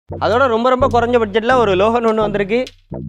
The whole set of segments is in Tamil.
அதோட ரொம்ப ரொம்ப குறைஞ்ச பட்ஜெட்டில் ஒரு லோகன் ஒன்று வந்திருக்கு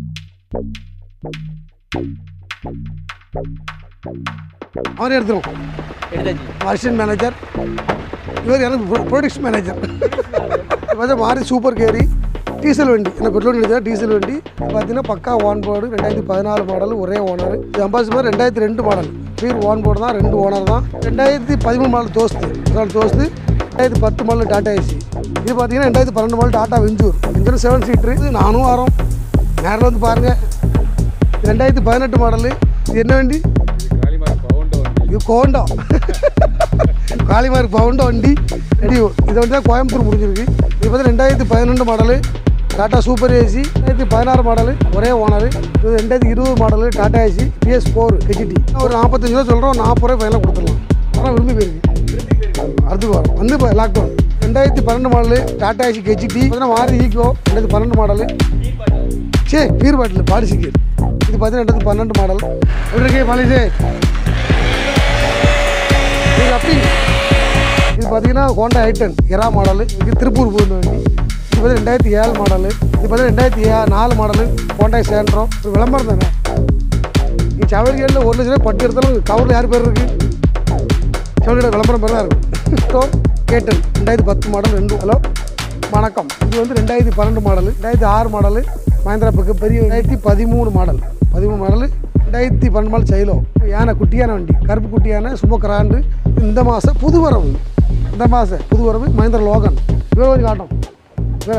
அவரே எடுத்துருவோம் எடுத்தாச்சு அசிஸ்டன்ட் மேனேஜர் இவர் எனக்கு ப்ரொடக்ஷன் மேனேஜர் பார்த்தா மாறி சூப்பர் கேரி டீசல் வண்டி என்ன பெட்ரோல் வண்டி தான் டீசல் வண்டி பார்த்தீங்கன்னா பக்கா வான் போர்டு ரெண்டாயிரத்தி பதினாலு மாடல் ஒரே ஓனர் இது அம்பாசிடர் ரெண்டாயிரத்தி ரெண்டு மாடல் பீர் வான் போர்டு தான் ரெண்டு ஓனர் தான் ரெண்டாயிரத்தி பதிமூணு மாடல் தோஸ்து ரெண்டாயிரம் தோஸ்து ரெண்டாயிரத்தி பத்து மாடல் டாடா ஏசி இது பார்த்தீங்கன்னா ரெண்டாயிரத்தி பன்னெண்டு model Tata Venture Venture seven seater இது நானும் வரோம் நேரில் வந்து பாருங்கள் ரெண்டாயிரத்தி பதினெட்டு மாடலு இது என்ன வண்டி இது கோண்டா காளிமார் பவுண்டா வண்டி ரெடி இது வந்து தான் கோயம்புத்தூர் முடிஞ்சிருக்கு இது பார்த்து ரெண்டாயிரத்தி பதினொன்று மாடலு டாடா சூப்பர் ஏசி ரெண்டாயிரத்தி பதினாறு மாடலு ஒரே ஓனர் இது ரெண்டாயிரத்தி இருபது model Tata Ace BS four HD ஒரு நாற்பத்தஞ்சு ரூபா சொல்கிறோம் நாற்பது ரூபாய் ஃபைனலாக கொடுத்துடலாம் ஆனால் விரும்பி போயிருக்கு அடுத்துக்கு வரும் வந்து இப்போ லாக்டவுன் ரெண்டாயிரத்தி பன்னெண்டு மாடலு டாடா ஏசி ஹெச்டி பார்த்தீங்கன்னா மாறி ஈக்கோ ரெண்டாயிரத்தி பன்னெண்டு மாடலு சே பீர் பாட்டில் பாலிசிக்கு இது பார்த்தீங்கன்னா ரெண்டாயிரத்தி பன்னெண்டு மாடல் எப்படி இருக்கு பாலிசி இது அப்படி இது பார்த்தீங்கன்னா ஹோண்டா ஐட்டன் எரா மாடலு இது திருப்பூர் போகுது வண்டி இது பார்த்தீங்கன்னா ரெண்டாயிரத்தி ஏழு மாடலு இது பார்த்தீங்கன்னா ரெண்டாயிரத்தி ஏ நாலு மாடலு ஹோண்டா சேண்ட்ரோ ஒரு விளம்பரம் தானே இங்கே சவரிகளில் ஒரு லட்சம் ரூபாய் பட்டு எடுத்தாலும் கவரில் யார் பேர் இருக்குது சவரியோட விளம்பரம் பேர் தான் இருக்குது கேட்டன் ரெண்டாயிரத்தி பத்து மாடல் ரெண்டு ஹலோ வணக்கம் இது வந்து ரெண்டாயிரத்தி பன்னெண்டு மாடல் ரெண்டாயிரத்தி ஆறு மாடல் மஹேந்திரா பிக்கு பெரிய ரெண்டாயிரத்தி பதிமூணு மாடல் பதிமூணு மாடல் ரெண்டாயிரத்தி பன்னெண்டு மாடல் சைலோ யானை குட்டியான வண்டி கருப்பு குட்டியான சும்மா கிராண்டு இந்த மாதம் புது வரவு இந்த மாதம் புது வரவு மஹேந்திரா லோகன் இவ்வளோ கொஞ்சம் காட்டும் வேற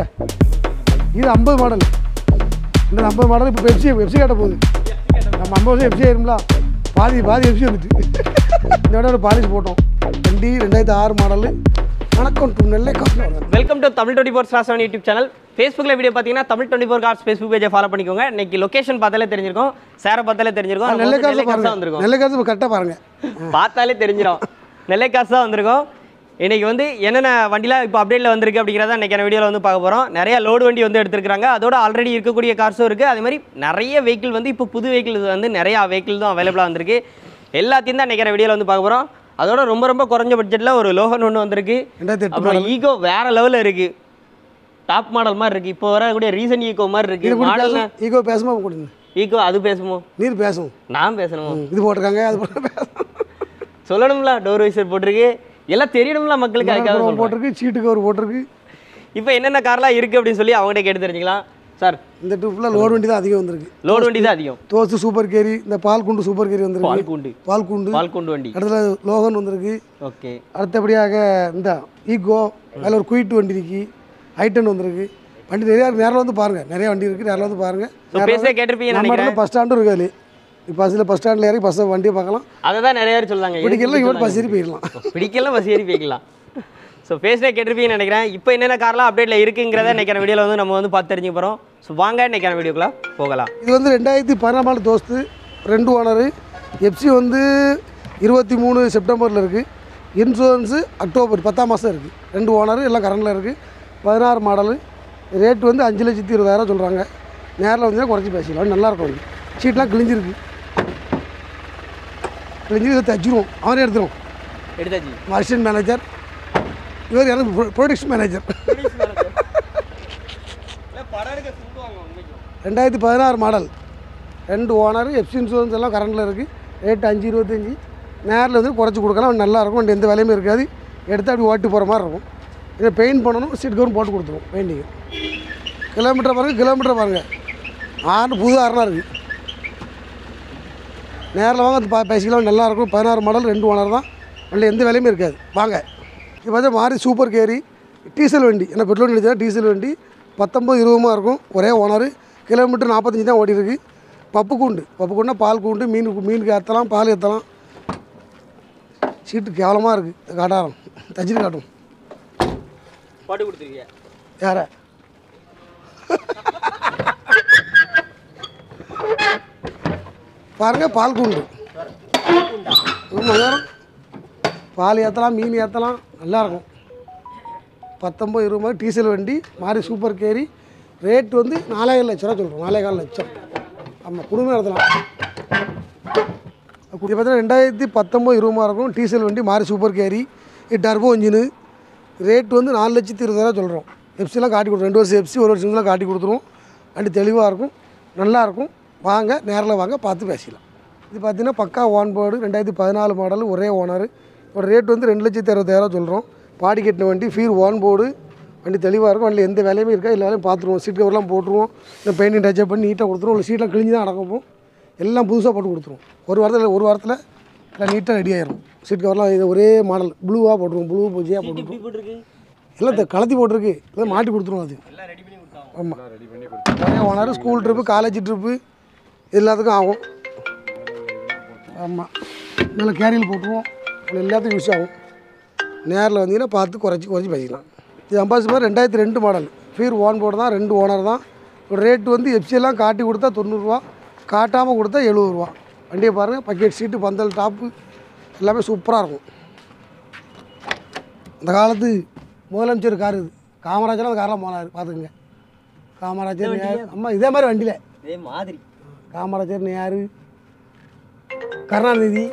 இது ஐம்பது மாடல் இந்த ஐம்பது மாடல் இப்போ பெப்சி பெப்சி காட்ட போகுது நம்ம ஐம்பது வருஷம் எஃப்சி ஆயிரும்ல பாதி பாதி எஃப்சி வந்துட்டு இந்த விட ஒரு பாலிஷ் போட்டோம் வண்டி ரெண்டாயிரத்தி ஆறு மாடலு வணக்கம் to Nellai Kasu welcome to Tamil twenty four star seven YouTube channel ஃபேஸ்புக்கில் வீடியோ பார்த்தீங்கன்னா Tamil twenty four cars Facebook பேஜை ஃபாலோ பண்ணிக்கோங்க இன்னைக்கு லொகேஷன் பார்த்தாலே தெரிஞ்சிருக்கும் சேரை பார்த்தாலே தெரிஞ்சிருக்கும் நம்ம நெல்லை வந்து காசு நெல்லை காசு தான் பாருங்க வந்திருக்கோம் நெல்லை காசு கரெக்டாக பாருங்க பார்த்தாலே தெரிஞ்சிடும் நெல்லை காசு தான் வந்திருக்கோம் இன்னைக்கு வந்து என்னென்ன வண்டிலாம் இப்போ அப்டேட்டில் வந்திருக்கு அப்படிங்கிறத இன்னைக்கான வீடியோவில் வந்து பார்க்க போகிறோம் நிறைய லோடு வண்டி வந்து எடுத்திருக்காங்க அதோட ஆல்ரெடி இருக்கக்கூடிய கார்ஸும் இருக்குது அதே மாதிரி நிறைய வெஹிக்கிள் வந்து இப்போ புது வெஹிக்கிள் வந்து நிறையா வெஹிக்கிள் தான் அவைலபிளாக வந்திருக்கு எல்லாத்தையும் தான் இன்னைக்கான வீடியோவில் வந்து பார்க்க போகிறோம் அதோட ரொம்ப ரொம்ப குறைஞ்ச பட்ஜெட்டில் ஒரு லோகன் ஒன்று வந்திருக்கு ரெண்டாயிரத்தி எட்டு அப்புறம் ஈகோ வேற லெவலில் இருக்கு டாப் மாடல் மாதிரி இருக்கு இப்போ வரக்கூடிய ரீசன் ஈகோ மாதிரி இது இருக்கு கூட மாடல் பேசும் ஈகோ பேசுமா கொடுங்க ஈகோ அது பேசுமோ நீர் பேசும் நான் பேசணுமோ இது போட்டிருக்காங்க அது போட்டு பேசும் சொல்லணும்ல டோர் வைசர் போட்டிருக்கு எல்லாம் தெரியணும்ல மக்களுக்கு அதுக்காக அப்புறம் சொல்றேன். போட்டிருக்கு சீட்டு கவர் போட்டிருக்கு இப்போ என்னென்ன கார்லாம் இருக்கு அப்படின்னு சொல்லி அவங்ககிட்ட கேட்டு தெரிஞ்சுக்கலாம் சார் இந்த ட்ரிப்பில் லோடு வண்டி தான் அதிகம் வந்திருக்கு லோடு வண்டி தான் அதிகம் தோசு சூப்பர் கேரி இந்த பால் குண்டு சூப்பர் கேரி வந்திருக்கு பால் கூண்டு பால் குண்டு பால் கூண்டு வண்டி அடுத்தது லோகன் வந்திருக்கு ஓகே அடுத்தபடியாக இந்த ஈகோ அதில் ஒரு குயிட் வண்டி இருக்கு ஐட்டன் வந்திருக்கு வண்டி நிறையா இருக்கு நேரில் வந்து பாருங்கள் நிறைய வண்டி இருக்குது நேரில் வந்து பாருங்கள் ஸோ பேசவே கேட்டிருப்பீங்கன்னு நம்ம நினைக்கிறேன் இடத்துல பஸ் ஸ்டாண்டும் இருக்கு அதில் இப்போ பஸ்ஸில் பஸ் ஸ்டாண்டில் இறங்கி பஸ்ஸை வண்டியை பார்க்கலாம் அதை தான் நிறைய பேர் சொல்றாங்க பிடிக்கல இவன் பஸ் ஏறி போயிடலாம் பிடிக்கலாம் பஸ் ஏறி போய்க்கலாம் ஸோ பேசினே கேட்டிருப்பீங்கன்னு நினைக்கிறேன் இப்போ என்னென்ன கார்லாம் அப்டேட்டில் இருக்குங்கிறத இன்னைக்கான வீடியோவில் வந்து நம்ம வந்து பார்த்து தெரிஞ்சுக்க போகிறோம் ஸோ வாங்க இன்னைக்கான வீடியோக்குள்ள போகலாம் இது வந்து ரெண்டாயிரத்தி பதினாலு தோஸ்து ரெண்டு ஓனரு எஃப்சி வந்து இருபத்தி மூணு செப்டம்பரில் இருக்குது இன்சூரன்ஸு அக்டோபர் பத்தாம் மாதம் இருக்குது ரெண்டு ஓனரு எல்லாம் கரண்டில் இருக்குது பதினாறு மாடலு ரேட் வந்து அஞ்சு லட்சத்தி இருபதாயிரம் சொல்கிறாங்க நேரில் வந்து குறைச்சி பேசிக்கலாம் நல்லா இருக்கும் வண்டி சீட்லாம் கிழிஞ்சிருக்கு கிழிஞ்சு இதை தச்சிருவோம் அவனே எடுத்துருவோம் எடுத்தாச்சு அசிஸ்டன்ட் மேனேஜர் இவர் எனக்கு ப்ரொடக்ஷன் மேனேஜர் ரெண்டாயிரத்தி பதினாறு மாடல் ரெண்டு ஓனர் எஃப்சி இன்சூரன்ஸ் எல்லாம் கரண்டில் இருக்குது ரேட் அஞ்சு இருபத்தஞ்சி நேரில் வந்து குறைச்சி கொடுக்கலாம் நல்லா இருக்கும் வண்டி எந்த வேலையுமே இருக்காது எடுத்து அப்படி ஓட்டி போகிற மாதிரி இருக்கும் இதை பெயிண்ட் பண்ணணும் சீட் கவரும் போட்டு கொடுத்துருவோம் பெயிண்டிங்கு கிலோமீட்டர் பாருங்கள் கிலோமீட்டர் பாருங்கள் ஆறு புது ஆறுனா இருக்குது நேரில் வாங்க பா பேசிக்கலாம் நல்லா இருக்கும் பதினாறு மாடல் ரெண்டு ஓனர் தான் வண்டி எந்த வேலையுமே இருக்காது வாங்க இது பார்த்தா மாறி சூப்பர் கேரி டீசல் வண்டி ஏன்னா பெட்ரோல் வண்டி தான் டீசல் வண்டி பத்தொம்பது இருபதுமாக இருக்கும் ஒரே ஓனர் கிலோமீட்டர் நாற்பத்தஞ்சு தான் ஓடி இருக்கு பப்பு கூண்டு பப்பு கூண்டுனா பால் கூண்டு மீன் மீனுக்கு ஏற்றலாம் பால் ஏற்றலாம் சீட்டு கேவலமாக இருக்குது காட்டாரம் தச்சிட்டு காட்டும் போட்டு கொடுத்துருக்கீங்க யார பாருங்க பால் கூண்டு ஆமாம் பால் ஏற்றலாம் மீன் ஏற்றலாம் நல்லா இருக்கும் பத்தொம்பது இருபது மாதிரி டீசல் வண்டி மாறி சூப்பர் கேரி ரேட் வந்து நாலாயிரம் லட்ச ரூபா சொல்கிறோம் நாலேகால் லட்சம் ஆமாம் குடும்பம் நடத்தலாம் இது பார்த்தீங்கன்னா ரெண்டாயிரத்தி பத்தொம்பது இருபதுமா இருக்கும் டீசல் வண்டி மாறி சூப்பர் கேரி இது டர்போ இன்ஜினு ரேட் வந்து நாலு லட்சத்தி இருபதாயிரம் சொல்கிறோம் எஃப்சிலாம் காட்டி கொடுத்துரும் ரெண்டு வருஷம் எஃப்சி ஒரு வருஷம் தான் காட்டி கொடுத்துருவோம் வண்டி தெளிவாக இருக்கும் நல்லா இருக்கும் வாங்க நேரில் வாங்க பார்த்து பேசிக்கலாம் இது பார்த்தீங்கன்னா பக்கா ஓன் போர்டு ரெண்டாயிரத்தி பதினாலு மாடல் ஒரே ஓனர் ஒரு ரேட் வந்து ரெண்டு லட்சத்தி அறுபத்தாயிரம் சொல்கிறோம் பாடி கட்டின வண்டி ஃபீர் ஓன் போர்டு வண்டி தெளிவாக இருக்கும் வண்டியில் எந்த வேலையுமே இருக்கா எல்லா வேலையும் பார்த்துருவோம் சீட் கவர்லாம் போட்டுருவோம் இல்லை பெயிண்டிங் டச்சப் பண்ணி நீட்டாக கொடுத்துருவோம் இல்லை சீட்லாம் கிழிஞ்சு தான் அடக்கப்போம் எல்லாம் புதுசாக போட்டு கொடுத்துருவோம் ஒரு வாரத்தில் ஒரு வாரத்தில் எல்லாம் நீட்டாக ரெடி ஆயிரும் சீட் கவர்லாம் இது ஒரே மாடல் ப்ளூவாக போட்டுருவோம் ப்ளூ பூஜையாக போட்டுருவோம் எப்படி போட்டிருக்கு எல்லாம் த- கலத்தி போட்டிருக்கு எல்லாம் மாட்டி கொடுத்துருவோம் அது எல்லாம் ரெடி பண்ணி கொடுத்தாங்க ஆமாம் ஒரே owner school trip college trip எல்லாத்துக்கும் ஆகும் ஆமாம் இதில் கேரியல் போட்டுருவோம் இது எல்லாத்துக்கும் யூஸ் ஆகும் நேரில் வந்தீங்கன்னா பார்த்து குறைச்சி குறைச்சி பேசிக்கலாம் இது அம்பாசிடர் ரெண்டாயிரத்தி ரெண்டு மாடல் ஃபீர் ஓன் போர்டு தான் ரெண்டு ஓனர் தான் ஒரு ரேட் வந்து FC எல்லாம் காட்டி கொடுத்தா தொண்ணூறுரூவா காட்டாமல் கொடுத்தா எழுபது ரூபா வண்டியை பாருங்கள் பக்கெட் சீட்டு பந்தல் டாப்பு எல்லாமே சூப்பராக இருக்கும் அந்த காலத்து முதலமைச்சர் கார் இது காமராஜர் அந்த காரெலாம் போனார் பார்த்துக்குங்க காமராஜர் நேரு அம்மா இதே மாதிரி வண்டியில் இதே மாதிரி காமராஜர் நேரு கருணாநிதி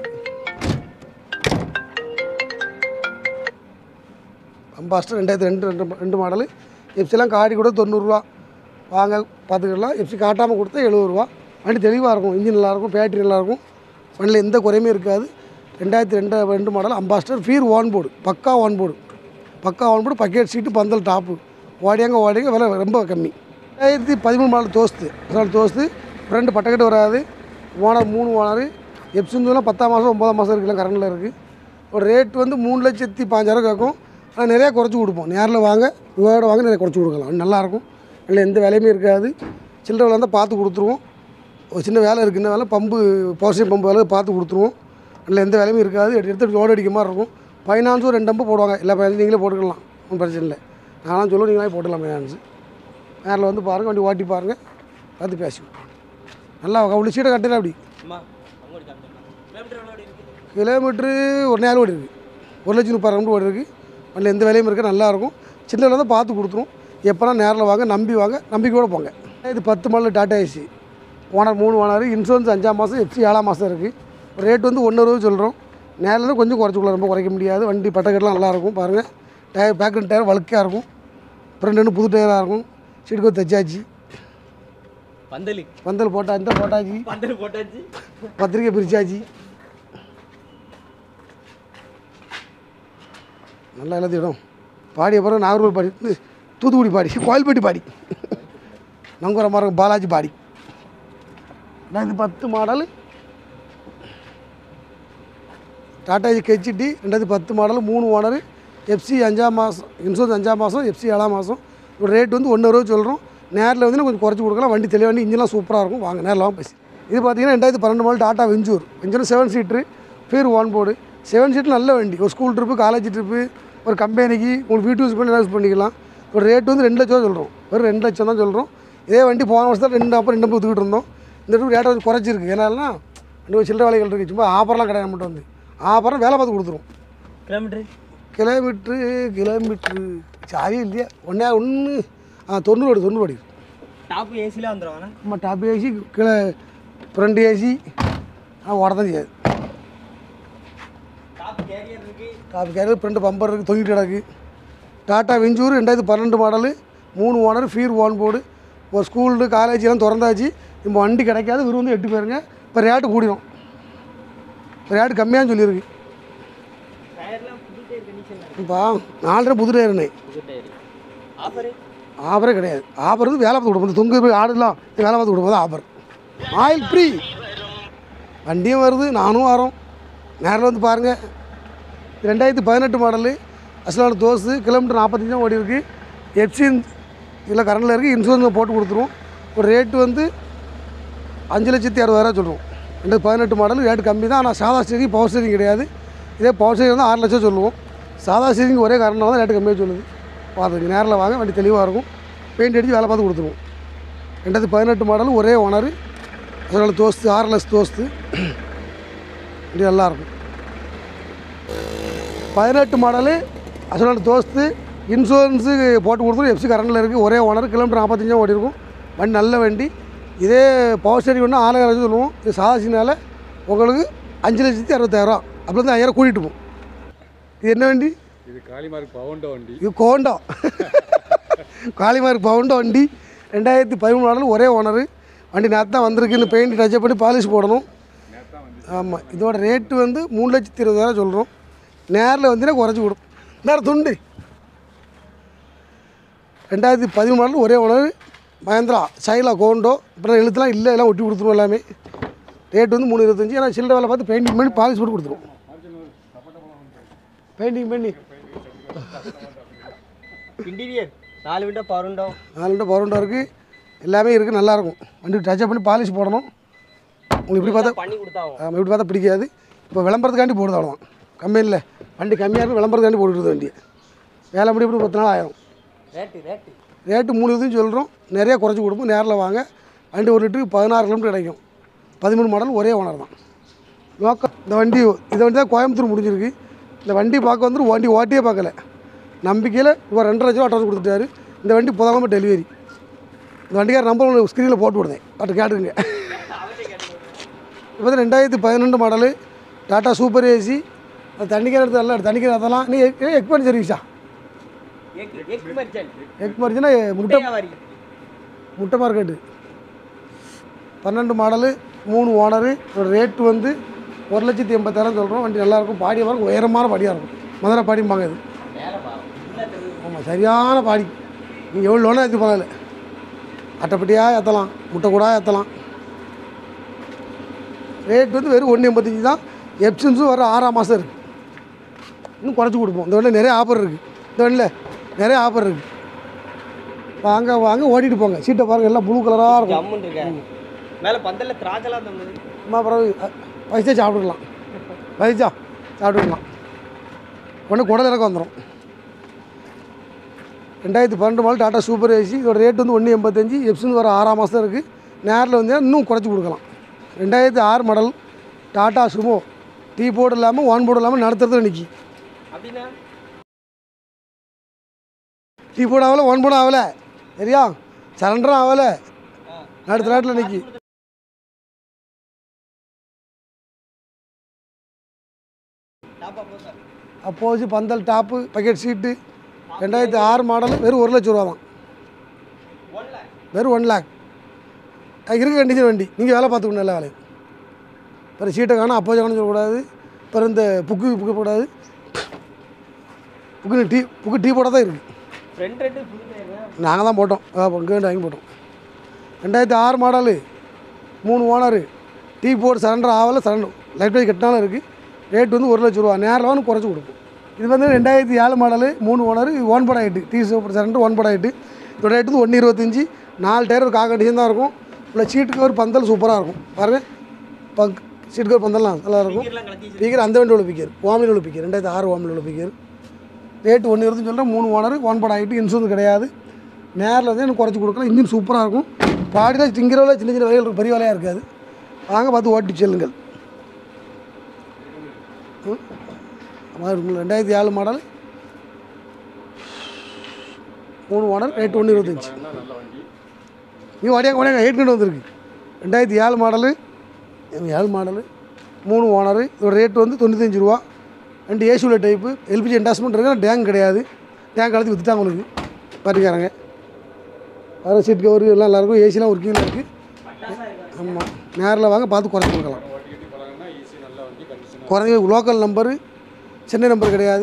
அம்பாஸ்டர் ரெண்டாயிரத்தி ரெண்டு ரெண்டு ரெண்டு மாடலு எஃப்சிலாம் காட்டி கூட தொண்ணூறுரூவா வாங்க பார்த்துக்கலாம் எஃப்சி காட்டாமல் கொடுத்தா எழுபது ரூபா வண்டி தெளிவாக இருக்கும் இன்ஜின் நல்லாயிருக்கும் பேட்டரி நல்லாயிருக்கும் வண்டியில் எந்த குறையுமே இருக்காது ரெண்டாயிரத்தி ரெண்டு ரெண்டு மாடல் அம்பாஸ்டர் ஃபீர் ஓன் போர்டு பக்கா ஓன் போர்டு பக்கா ஓன் போர்டு பக்கெட் சீட்டு பந்தல் டாப்பு ஓடியாங்க ஓடியாங்க விலை ரொம்ப கம்மி ரெண்டாயிரத்தி பதிமூணு மாடல் தோஸ்து அசால் தோஸ்து ஃப்ரெண்டு பட்டக்கட்டு வராது ஓனர் மூணு ஓனர் எப்சிந்துலாம் பத்தாம் மாதம் ஒம்பதாம் மாதம் இருக்கலாம் கரண்டில் இருக்குது ஒரு ரேட் வந்து மூணு லட்சத்தி பாஞ்சாயிரம் கேட்கும் ஆனால் நிறையா குறைச்சி கொடுப்போம் நேரில் வாங்க இவோட வாங்க நிறைய குறைச்சி கொடுக்கலாம் நல்லாயிருக்கும் இல்லை எந்த வேலையுமே இருக்காது சில்லறை வேலை இருந்தால் பார்த்து கொடுத்துருவோம் ஒரு சின்ன வேலை இருக்குது இந்த வேலை பம்பு பவர் பம்பு வேலை பார்த்து கொடுத்துருவோம் அதில் எந்த வேலையும் இருக்காது எடுத்து எடுத்து லோடு அடிக்க மாதிரி இருக்கும் ஃபைனான்ஸும் ரெண்டு பம்பு போடுவாங்க எல்லா ஃபைனான்ஸ் நீங்களே போட்டுக்கலாம் ஒன்றும் பிரச்சனை இல்லை நானும் சொல்லுவோம் நீங்களே போட்டுக்கலாம் ஃபைனான்ஸு நேரில் வந்து பாருங்கள் வண்டி ஓட்டி பாருங்கள் பார்த்து பேசுவோம் நல்லா அவ்வளோ சீட்டை கட்டுறேன் அப்படி அம்மா அவங்க கிலோமீட்டர் எவ்வளோ இருக்குது கிலோமீட்ரு ஒரு நேரம் ஓடி இருக்குது ஒரு லட்சம் முப்பது ஓடி இருக்குது அதில் எந்த வேலையும் இருக்க நல்லாயிருக்கும் சின்ன வேலை தான் பார்த்து கொடுத்துரும் எப்போனா நேரில் வாங்க நம்பி வாங்க நம்பிக்கையோட போங்க இது பத்து மாடல் டாட்டா ஏசி ஓனர் மூணு ஓனர் இன்சூரன்ஸ் அஞ்சாம் மாதம் எஃப்சி ஏழாம் மாதம் இருக்குது ரேட் வந்து ஒன்று ரூபா சொல்கிறோம் நேரில் இருந்து கொஞ்சம் குறைச்சிக்கலாம் ரொம்ப குறைக்க முடியாது வண்டி பட்டக்கட்டெலாம் நல்லாயிருக்கும் பாருங்கள் டயர் பேக்கன் டயர் வழுக்கையாக இருக்கும் ஃப்ரெண்ட் ரெண்டு புது டயராக இருக்கும் சீட்டுக்கு தைச்சாச்சு பந்தலு பந்தல் போட்டாச்சு தான் போட்டாச்சு பந்தல் போட்டாச்சு பத்திரிக்கை பிரிச்சாச்சு நல்லா எல்லாத்தையும் இடம் பாடி அப்புறம் நாகர்கோவில் பாடி இது தூத்துக்குடி பாடி கோயில்பட்டி பாடி நங்குற மரம் பாலாஜி பாடி நான் இது பத்து மாடல் டாட்டாஜி கெச்சிட்டி ரெண்டாயிரத்தி பத்து மாடல் மூணு ஓனர் எஃப்சி அஞ்சாம் மாதம் இன்சூரன்ஸ் அஞ்சாம் மாதம் எஃப்சி ஏழாம் மாதம் ஒரு ரேட் வந்து ஒன்று ரூபா சொல்கிறோம் நேரில் வந்து கொஞ்சம் குறைச்சி கொடுக்கலாம் வண்டி தெளிவாக வண்டி இன்ஜின்லாம் சூப்பராக இருக்கும் வாங்க நேரில் வாங்க பேசி இது பார்த்தீங்கன்னா ரெண்டாயிரத்தி பன்னெண்டு model Tata Venture Venture seven seater ஃபீர் ஒன் போர்டு செவன் சீட் நல்ல வண்டி ஒரு ஸ்கூல் ட்ரிப்பு காலேஜ் ட்ரிப்பு ஒரு கம்பெனிக்கு உங்களுக்கு வீட்டு யூஸ் பண்ணி யூஸ் பண்ணிக்கலாம் ஒரு ரேட் வந்து ரெண்டு லட்சம் சொல்கிறோம் வெறும் ரெண்டு லட்சம் தான் சொல்கிறோம் இதே வண்டி போன வருஷம் ரெண்டு அப்போ ரெண்டு அப்போ தூக்கிட்டு இருந்தோம் இந்த ட்ரிப் ரேட்டை கொஞ்சம் குறைச்சிருக்கு ஏன்னா ரெண்டு சில்லறை வேலைகள் இருக்குது சும்மா ஆஃபர்லாம் கிடையாது மட்டும் வந்து ஆஃபரம் வேலை பார்த்து கொடுத்துரும் கிலோமீட்டர் கிலோமீட்ரு கிலோமீட்ரு சாரி இல்லையா ஒன்றே ஒன்று ஆ தொண்ணூறு ஓடி தொண்ணூறு ஓடி டாப் ஏசிலாம் வந்துடுவாங்க நம்ம டாப் ஏசி கீழே ஃப்ரண்ட் ஏசி ஆ ஓட தான் செய்யாது டாப் கேரியர் இருக்குது டாப் கேரியர் ஃப்ரண்ட் பம்பர் இருக்குது தொங்கிட்டு கிடக்கு டாட்டா வெஞ்சூர் ரெண்டாயிரத்தி பன்னெண்டு மாடலு மூணு ஓனர் ஃபீர் ஓன் போர்டு ஒரு ஸ்கூலு காலேஜ் எல்லாம் திறந்தாச்சு இப்போ வண்டி கிடைக்காது இவர் வந்து எட்டு பேருங்க இப்போ ரேட்டு கூடிடும் இப்போ ரேட்டு கம்மியான்னு சொல்லியிருக்கு டயர்லாம் புது டயர் கண்டிஷன் இப்போ நாலரை புது டயருண்ணே புது டயர் ஆஃபரு ஆஃபரே கிடையாது ஆஃபர் வந்து வேலை பார்த்து கொடுப்போம் இந்த தொங்கு போய் ஆடுலாம் இது வேலை பார்த்து கொடுப்போம் ஆஃபர் ஆயில் ஃப்ரீ வண்டியும் வருது நானும் வரோம் நேரில் வந்து பாருங்கள் ரெண்டாயிரத்தி பதினெட்டு மாடலு அசலான தோசு கிலோமீட்டர் நாற்பத்தஞ்சு தான் ஓடி இருக்கு எஃப்சி இதில் கரண்டில் இருக்குது இன்சூரன்ஸ் போட்டு கொடுத்துருவோம் ஒரு ரேட்டு வந்து அஞ்சு லட்சத்தி அறுபதாயிரம் சொல்லுவோம் ரெண்டாயிரத்தி பதினெட்டு மாடல் ரேட்டு கம்மி தான் ஆனால் சாதா ஸ்டேரிங் பவர் ஸ்டேரிங் கிடையாது இதே பவர் ஸ்டேரிங் வந்து ஆறு லட்சம் சொல்லுவோம் சாதா ஸ்டேரிங் ஒரே காரணம் தான் ரேட்டு கம்மியாக சொல்லுது பார்த்துங்க நேரில் வாங்க வண்டி தெளிவாக இருக்கும் பெயிண்ட் அடித்து வேலை பார்த்து கொடுத்துருவோம் ரெண்டாயிரத்தி பதினெட்டு மாடல் ஒரே ஓனர் அதனால் தோஸ்து ஆர்எல்எஸ் தோஸ்து இது நல்லாயிருக்கும் பதினெட்டு மாடலு அசலான தோஸ்து இன்சூரன்ஸு போட்டு கொடுத்துரும் எஃப்சி கரண்டில் இருக்குது ஒரே ஓனர் கிலோமீட்டர் நாற்பத்தஞ்சா ஓடி இருக்கும் வண்டி நல்ல வண்டி இதே பவர் ஸ்டேரிங் ஒன்று ஆறாயிரம் லட்சம் சொல்லுவோம் இது சாதாசினால உங்களுக்கு அஞ்சு லட்சத்தி அறுபத்தாயிரம் அப்படி வந்து ஐயாயிரம் கூட்டிகிட்டு போகும் இது என்ன வண்டி இது காளிமார்க் பவுண்ட வண்டி இது கோண்டம் காளிமார் பவுண்டோ வண்டி ரெண்டாயிரத்தி பதிமூணு மாடல் ஒரே ஓனரு வண்டி நேற்று தான் வந்திருக்கு இந்த பெயிண்ட் டச்சப் பண்ணி பாலிஷ் போடணும் ஆமாம் இதோட ரேட்டு வந்து மூணு லட்சத்தி இருபதாயிரம் சொல்கிறோம் நேரில் வந்தீங்கன்னா குறைச்சி கொடுக்கும் நேரம் துண்டு ரெண்டாயிரத்தி பதிமூணு மாடல் ஒரே ஓனர் மகேந்திரா சைலா கோண்டோ அப்புறம் எழுத்துலாம் இல்லை எல்லாம் ஒட்டி கொடுத்துருவோம் எல்லாமே ரேட் வந்து மூணு இருபத்தஞ்சி ஏன்னா சில்லறை வேலை பார்த்து பெயிண்டிங் பண்ணி பாலிஷ் போட்டு கொடுத்துருவோம் பெயிண்டிங் பண்ணி இன்டீரியர் நாலு விண்டோ பவர் விண்டோ நாலு பவர் இருக்குது எல்லாமே இருக்குது நல்லாயிருக்கும் வண்டி டச்சப் பண்ணி பாலிஷ் போடணும் உங்களுக்கு இப்படி பார்த்தா பண்ணி கொடுத்தாவும் ஆமாம் இப்படி பார்த்தா பிடிக்காது இப்போ விளம்பரத்துக்காண்டி போடுது அவ்வளோதான் கம்பெனியில் வண்டி கம்மியாக இருக்கு விளம்பரத்துக்காண்டி போட்டுருது வண்டியை வேலை முடி இப்படி பத்து நாள் ஆயிரும் ரேட்டு ரேட்டு ரேட்டு மூணு இதுவும் சொல்கிறோம் நிறைய குறைச்சி கொடுப்போம் நேரில் வாங்க வண்டி ஒரு லிட்டருக்கு பதினாறு கிலோமீட்டர் கிடைக்கும் பதிமூணு மாடல் ஒரே ஓனர் தான் லோக்கல் இந்த வண்டி இந்த வண்டி தான் கோயம்புத்தூர் முடிஞ்சிருக்கு இந்த வண்டி பார்க்க வந்து வண்டி ஓட்டியே பார்க்கல நம்பிக்கையில் இப்போ ரெண்டரை லட்சம் அட்வான்ஸ் கொடுத்துட்டாரு இந்த வண்டி புதன்கிழமை டெலிவரி இந்த வண்டிக்கார நம்பர் உங்களுக்கு ஸ்க்ரீனில் போட்டு விடுதேன் பட்டு கேட்டுருங்க இப்போ வந்து ரெண்டாயிரத்தி பதினெண்டு மாடலு டாட்டா சூப்பர் ஏசி அது தண்ணிக்கார எடுத்து நல்லா தண்ணிக்கார அதெல்லாம் நீ எக் பண்ணி சர்வீஸா எக் எக் மர்ச்சன்ட் எக் மரிச்சுன்னா முட்டை வியாபாரி முட்டை மார்க்கெட்டு பன்னெண்டு மாடலு மூணு ஓனரு ஒரு ரேட்டு வந்து ஒரு லட்சத்தி எண்பத்தாயிரம் சொல்கிறோம் வண்டி நல்லாயிருக்கும் பாடியாக இருக்கும் உயரமான பாடியாக இருக்கும் மதுரை பாடிம்பாங்க இது வேலை பாவம் உள்ள தெரியுது. ஆமாம் சரியான பாடி நீங்கள் எவ்வளோ லோனாக ஏற்றி போகல அட்டைப்பட்டியாக ஏற்றலாம் முட்டை கூட ஏற்றலாம் ரேட் வந்து வெறும் ஒன்று எண்பத்தஞ்சு தான் எப்சன்ஸும் வர ஆறாம் மாதம் இருக்குது இன்னும் குறைச்சி கொடுப்போம் இந்த வண்டியில் நிறைய ஆஃபர் இருக்குது இந்த வண்டியில் நிறைய ஆஃபர் இருக்குது வாங்க வாங்க ஓட்டிட்டு போங்க சீட்டை பாருங்கள் எல்லாம் ப்ளூ கலராக இருக்கும் ஜம்முன்னு இருக்க மேல பந்தல்ல திராட்சைலாம் தந்தது அம்மா பிறகு வயசா சாப்பிட்டுக்கலாம் வயசா சாப்பிட்டுக்கலாம் ஒன்று குடல் இறக்க வந்துடும் ரெண்டாயிரத்தி பன்னெண்டு மாடல் டாட்டா சூப்பர் ஏசி இதோட ரேட் வந்து ஒன்று எண்பத்தஞ்சு எப்சன் வர ஆறாம் மாதம் இருக்குது நேரில் வந்து இன்னும் குறைச்சி கொடுக்கலாம் ரெண்டாயிரத்தி ஆறு model Tata Sumo T board இல்லாமல் ஒன் போர்டு இல்லாமல் நடத்துறது நிற்கி அப்படின்னா டீ போர்டு ஆகலை ஒன் போர்டு ஆகலை சரியா சரண்டரும் ஆகலை நடுத்த நாட்டில் நிற்கி டாப்பா போசா அப்போது பந்தல் டாப்பு பக்கெட் சீட்டு ரெண்டாயிரத்தி ஆறு மாடல் வெறும் ஒரு லட்ச ரூபா தான் ஒன்ல வெறும் ஒன் லேக் இருக்க கண்டிஷன் வண்டி நீங்கள் வேலை பார்த்துக்கணும் எல்லா வேலையும் அப்புறம் சீட்டை காணும் அப்போ காணும் சொல்லக்கூடாது அப்புறம் இந்த புக்கு புக்கு போடாது புக்கு டீ புக்கு டீ போட தான் இருக்குது ஃப்ரண்ட் ரெண்டு ஃபுல் டயர் நாங்கள் தான் போட்டோம் இங்கே வாங்கி போட்டோம் ரெண்டாயிரத்தி ஆறு மாடலு மூணு ஓனரு டீ போர்டு சரண்டர் ஆகலை சரண்டர் லைட் பை கட்டினாலும் இருக்குது ரேட் வந்து ஒரு லட்ச ரூபா நேரில் வந்து குறைச்சி கொடுப்போம் இது வந்து ரெண்டாயிரத்தி ஏழு மாடலு மூணு ஓனர் இது ஒன் படம் ஆகிட்டு டீ சூப்பர் சரண்டர் ஒன் படம் ஆகிட்டு இதோட ரேட் வந்து ஒன்று இருபத்தஞ்சி நாலு டயர் ஒரு கா கண்டிஷன் தான் இருக்கும் இல்லை சீட்டுக்கு ஒரு பந்தல் சூப்பராக இருக்கும் பாருங்கள் பக் சீட்டுக்கு ஒரு பந்தல்லாம் நல்லா இருக்கும் கீழலாம் கலத்தி பிக்கர் அந்த வண்டி உள்ள பிக்கர் ஓமில் உள்ள பிக்கர் ரெண்டாயிரத்தி ஆறு ஓமில் உள்ள பிக்கர் ரேட்டு ஒன்று இருந்துன்னு சொல்கிறேன் மூணு ஓனர் ஒன் படம் ஆகிட்டு இன்சூரன்ஸ் கிடையாது நேரில் வந்து எனக்கு குறைச்சி கொடுக்கலாம் இன்ஜின் சூப்பராக இருக்கும் பாடியில் திங்கிறவில் சின்ன சின்ன வேலைகள் இருக்கும் பெரிய வேலையாக இருக்காது வாங்க பார்த்து ஓட்டி செல்லுங்கள் ம். அது இருக்குங்களா? ரெண்டாயிரத்தி ஏழு மாடல் மூணு ஓனர் ரேட்டு ஒன்று இருபத்தஞ்சி நீ ஓடியாங்க ஓடியாங்க எயிட் ஹண்ட்ரட் வந்திருக்கு ரெண்டாயிரத்தி ஏழு மாடலு ஏழு மாடலு மூணு ஓனரு இதோட ரேட் வந்து தொண்ணூத்தஞ்சு ரூபா ரெண்டு ஏசி உள்ள டைப்பு எல்பிஜி என்டாஸ்மெண்ட் இருக்கு டேங்க் கிடையாது டேங்க் கலத்தி விற்றுட்டாங்க உங்களுக்கு பாட்டிக்காரங்க வர சீட் கவர் எல்லாம் நல்லாயிருக்கும் ஏசிலாம் ஒர்க்கிங்கில் இருக்குது ஆமாம் நேரில் வாங்க பார்த்து குறைச்சி கொடுக்கலாம் குறைஞ்ச லோக்கல் நம்பரு சென்னை நம்பர் கிடையாது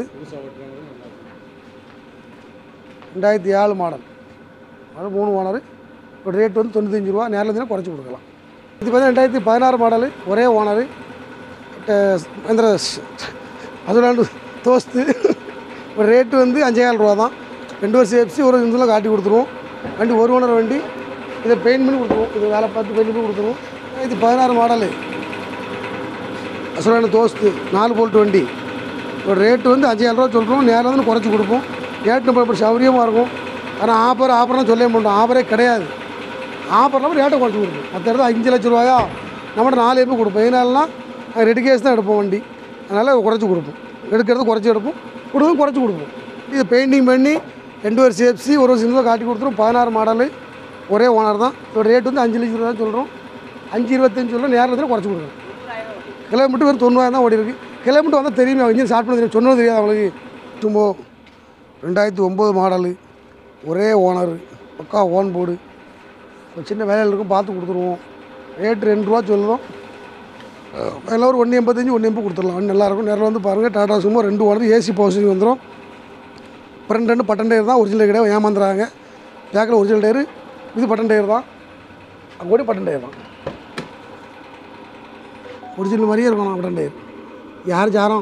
ரெண்டாயிரத்தி ஏழு மாடல் அது மூணு ஓனர் இப்போ ரேட் வந்து தொண்ணூத்தஞ்சு ரூபா நேரில் இருந்தீங்கன்னா குறைச்சி கொடுக்கலாம் இது பார்த்தா ரெண்டாயிரத்தி பதினாறு மாடலு ஒரே ஓனரு மந்திர அதுலாண்டு தோஸ்து ஒரு ரேட்டு வந்து அஞ்சேகால் ரூபா தான் ரெண்டு வருஷம் எஃப்சி ஒரு நிமிஷத்தில் காட்டி கொடுத்துருவோம் வண்டி ஒரு ஓனர் வண்டி இதை பெயிண்ட் பண்ணி கொடுத்துருவோம் இது வேலை பார்த்து பெயிண்ட் பண்ணி கொடுத்துருவோம் இது பதினாறு மாடலு அசுரான தோஸ்து நாலு போல்ட் வண்டி ஒரு ரேட்டு வந்து அஞ்சாயிரம் ரூபா சொல்கிறோம் நேரம் வந்து குறைச்சி கொடுப்போம் ரேட்டு நம்ம இப்படி சௌரியமாக இருக்கும் ஆனால் ஆஃபர் ஆஃபர்லாம் சொல்ல மாட்டோம் ஆஃபரே கிடையாது ஆஃபர்லாம் ரேட்டை குறைச்சி கொடுப்போம் மற்ற இடத்துல அஞ்சு லட்ச ரூபாயா நம்மகிட்ட நாலு எப்போ கொடுப்போம் இதனாலலாம் ரெண்டு கேஸ் தான் எடுப்போம் வண்டி அதனால் குறைச்சி கொடுப்போம் எடுக்கிறது குறைச்சி எடுப்போம் கொடுக்கிறது குறைச்சி கொடுப்போம் இது பெயிண்டிங் பண்ணி ரெண்டு வருஷம் எஃப்சி ஒரு வருஷம் இன்னும் காட்டி கொடுத்துரும் பதினாறு மாடலு ஒரே ஓனர் தான் இதோட ரேட் வந்து அஞ்சு லட்ச ரூபா தான் சொல்கிறோம் அஞ்சு இருபத்தஞ்சு சொல்கிறோம் நேரத்தில் குறைச்சி கொடுக்குறோம் கிலோமீட்டர் வெறும் தொண்ணூறாயிரம் தான் ஓடி இருக்கு கிலோமீட்டர் வந்தால் தெரியுமே அவங்க இன்ஜின் ஸ்டார்ட் பண்ண தெரியும் சொன்னது தெரியாது அவங்களுக்கு சும்மா ரெண்டாயிரத்தி ஒம்பது மாடலு ஒரே ஓனர் பக்கா ஓன் போர்டு ஒரு சின்ன வேலையில் இருக்கும் பார்த்து கொடுத்துருவோம் ரேட்டு ரெண்டு ரூபா சொல்லுவோம் எல்லாம் ஒரு ஒன்று எண்பத்தஞ்சு ஒன்று எண்பது கொடுத்துடலாம் வண்டி நல்லாயிருக்கும் நேரில் வந்து பாருங்கள் டாடா சுமோ ரெண்டு ஓனர் ஏசி பவர் வந்துடும் ஃப்ரண்ட் ரெண்டு பட்டன் டயர் தான் ஒரிஜினல் கிடையாது ஏமாந்துறாங்க பேக்கில் ஒரிஜினல் டயரு இது பட்டன் டயர் தான் அங்கே கூட பட்டன் டயர் தான் ஒரிஜினல் மாதிரியே இருக்கும் பட்டன் டயர் யார் சாரம்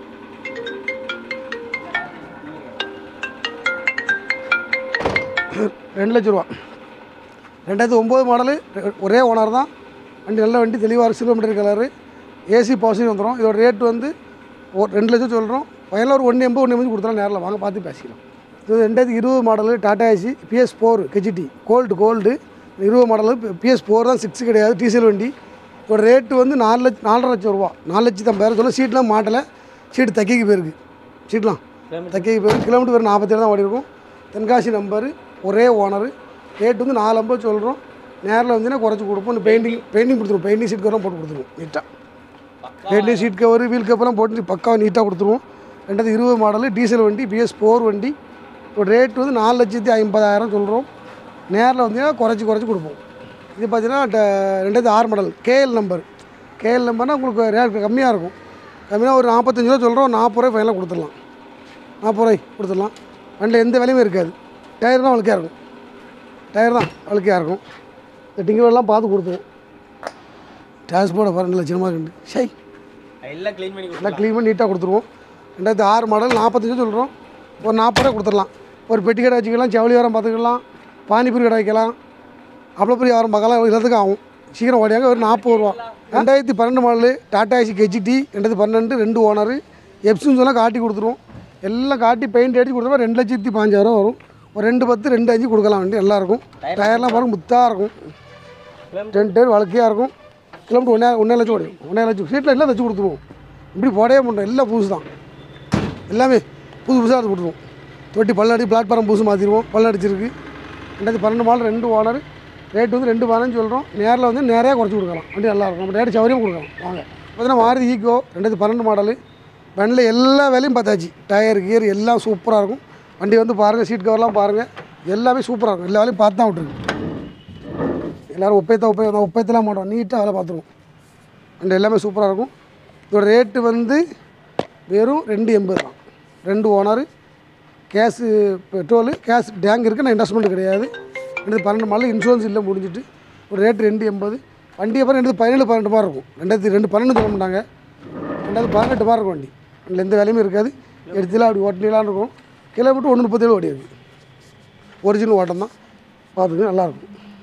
ரெண்டு லட்ச ரூபா ரெண்டாயிரத்தி ஒம்பது மாடலு ஒரே ஓனர் தான் வண்டி நல்ல வண்டி தெளிவாக சில்வர் மீட்டர் கலரு ஏசி பவர்ஸையும் வந்துடும் இதோட ரேட் வந்து ஒரு ரெண்டு லட்சம் சொல்கிறோம் ஃபைனலாக ஒரு ஒன்று எண்பது ஒன்று எண்பது கொடுத்தாலும் நேரில் வாங்க பார்த்து பேசிக்கலாம் இது ரெண்டாயிரத்தி இருபது model Tata Ace BS four கெஜிடி கோல்டு கோல்டு இருபது மாடலு பிஎஸ் ஃபோர் தான் சிக்ஸ் கிடையாது டீசல் வண்டி இதோட ரேட்டு வந்து நாலு லட்சம் நாலரை லட்சம் ரூபா நாலு லட்சத்தி ஐம்பதாயிரம் சொல்ல சீட்லாம் மாட்டலை சீட்டு தைக்கிக்கு போயிருக்கு சீட்லாம் தைக்கிக்கு போயிருக்கு கிலோமீட்டர் பேர் நாற்பத்தேழு தான் ஓடி இருக்கும் தென்காசி நம்பரு ஒரே ஓனரு ரேட் வந்து நாலு ஐம்பது சொல்கிறோம் நேரில் வந்தீங்கன்னா குறைச்சி கொடுப்போம் இந்த பெயிண்டிங் பெயிண்டிங் கொடுத்துருவோம் பெயிண்டிங் சீட் கவர்லாம் போட்டு கொடுத்துருவோம் நீட்டாக பெயிண்டிங் சீட் கவர் வீல் கவர்லாம் போட்டு பக்காவாக நீட்டாக கொடுத்துருவோம் ரெண்டாயிரத்தி இருபது மாடலு டீசல் வண்டி பிஎஸ் ஃபோர் வண்டி இப்போ ரேட் வந்து நாலு லட்சத்தி ஐம்பதாயிரம் சொல்கிறோம் நேரில் வந்தீங்கன்னா குறைச்சி குறைச்சி கொடுப்போம் இது பார்த்தீங்கன்னா ட- ரெண்டாயிரத்தி ஆறு மாடல் கேஎல் நம்பர் கேஎல் நம்பர்னால் உங்களுக்கு ரேட் கம்மியாக இருக்கும் கம்மியாக ஒரு நாற்பத்தஞ்சு ரூபா சொல்கிறோம் நாற்பது ரூபாய் ஃபைனலாக கொடுத்துடலாம் நாற்பது ரூபாய் கொடுத்துடலாம் வண்டியில் எந்த வேலையுமே இருக்காது டயர் தான் வழுக்கையாக இருக்கும் டயர் தான் வழுக்கையாக இருக்கும் இந்த டிங்கரெல்லாம் பார்த்து கொடுத்துருவோம் டிரான்ஸ்போர்ட்டை பாருங்க லட்சணமாக இருக்கு ஷை எல்லாம் க்ளீன் பண்ணி எல்லாம் க்ளீன் பண்ணி நீட்டாக கொடுத்துருவோம் ரெண்டாயிரத்தி ஆறு மாடல் நாற்பத்தஞ்சு சொல்கிறோம் ஒரு நாற்பது ரூபா கொடுத்துடலாம் ஒரு பெட்டி கடை வச்சுக்கலாம் ஜவுளி வாரம் பார்த்துக்கலாம் பானிபூரி கடை வைக்கலாம் அவ்வளோ பெரிய வாரம் பார்க்கலாம் எல்லாத்துக்கும் ஆகும் சீக்கிரம் ஓடியாங்க ஒரு நாற்பது ரூபா ரெண்டாயிரத்தி பன்னெண்டு மாடலு டாடா ஏசி கெஜிடி ரெண்டாயிரத்தி பன்னெண்டு ரெண்டு ஓனரு எப்சுன்னு சொன்னால் காட்டி கொடுத்துருவோம் எல்லாம் காட்டி பெயிண்ட் அடித்து கொடுத்தா ரெண்டு லட்சத்தி பாஞ்சாயிரம் வரும் ஒரு ரெண்டு பத்து ரெண்டு அஞ்சு கொடுக்கலாம் வண்டி நல்லா இருக்கும் டயர்லாம் பாருங்க முத்தாக இருக்கும் ரெண்டு டயர் வழக்கையாக இருக்கும் கிலோமீட்டர் ஒன்றே ஒன்றே லட்சம் ஓடிடும் ஒன்றே லட்சம் சீட்டில் எல்லாம் வச்சு கொடுத்துருவோம் இப்படி போடவே மாட்டோம் எல்லாம் புதுசு தான் எல்லாமே புது புதுசாக எடுத்து கொடுத்துருவோம் தொட்டி பல்லாடி பிளாட்ஃபார்ம் புதுசு மாற்றிடுவோம் பல்லடிச்சிருக்கு ரெண்டாயிரத்தி பன்னெண்டு மாடல் ரெண்டு ஓனர் ரேட் வந்து ரெண்டு பதினஞ்சு சொல்கிறோம் நேரில் வந்து நிறையா குறைச்சி கொடுக்கலாம் வண்டி நல்லா இருக்கும் நம்ம ரேட்டு சௌகரியம் கொடுக்கலாம் வாங்க பார்த்தீங்கன்னா மாருதி ஈக்கோ ரெண்டாயிரத்தி பன்னெண்டு மாடலு வண்டியில் எல்லா வேலையும் பார்த்தாச்சு டயர் கியர் எல்லாம் சூப்பராக இருக்கும் வண்டி வந்து பாருங்கள் சீட் கவர்லாம் பாருங்கள் எல்லாமே சூப்பராக இருக்கும் எல்லா வேலையும் பார்த்து தான் விட்டுருக்கு எல்லோரும் ஒப்பையத்தான் ஒப்பை ஒப்பையத்தெல்லாம் மாட்டோம் நீட்டாக வேலை பார்த்துருவோம் வண்டி எல்லாமே சூப்பராக இருக்கும் இதோட ரேட்டு வந்து வெறும் ரெண்டு எண்பது தான் ரெண்டு owner gas petrol gas tank இருக்குது நான் இன்வெஸ்ட்மெண்ட் கிடையாது ரெண்டு பன்னெண்டு மாடல் இன்சூரன்ஸ் இல்லை முடிஞ்சிட்டு ஒரு ரேட்டு ரெண்டு எண்பது வண்டி அப்புறம் ரெண்டு பதினேழு பன்னெண்டு மாதிரி இருக்கும் ரெண்டாயிரத்தி ரெண்டு பன்னெண்டு சொல்ல மாட்டாங்க ரெண்டாயிரத்தி பதினெட்டு மாதிரி இருக்கும் வண்டி அதில் எந்த வேலையுமே இருக்காது எடுத்துல அப்படி ஓட்டினீங்களான்னு இருக்கும் கிலோமீட்டர் ஒன்று முப்பத்தேழு ஓடி இருக்கு ஒரிஜினல் ஓட்டம் தான் பார்த்துக்க நல்லாயிருக்கும்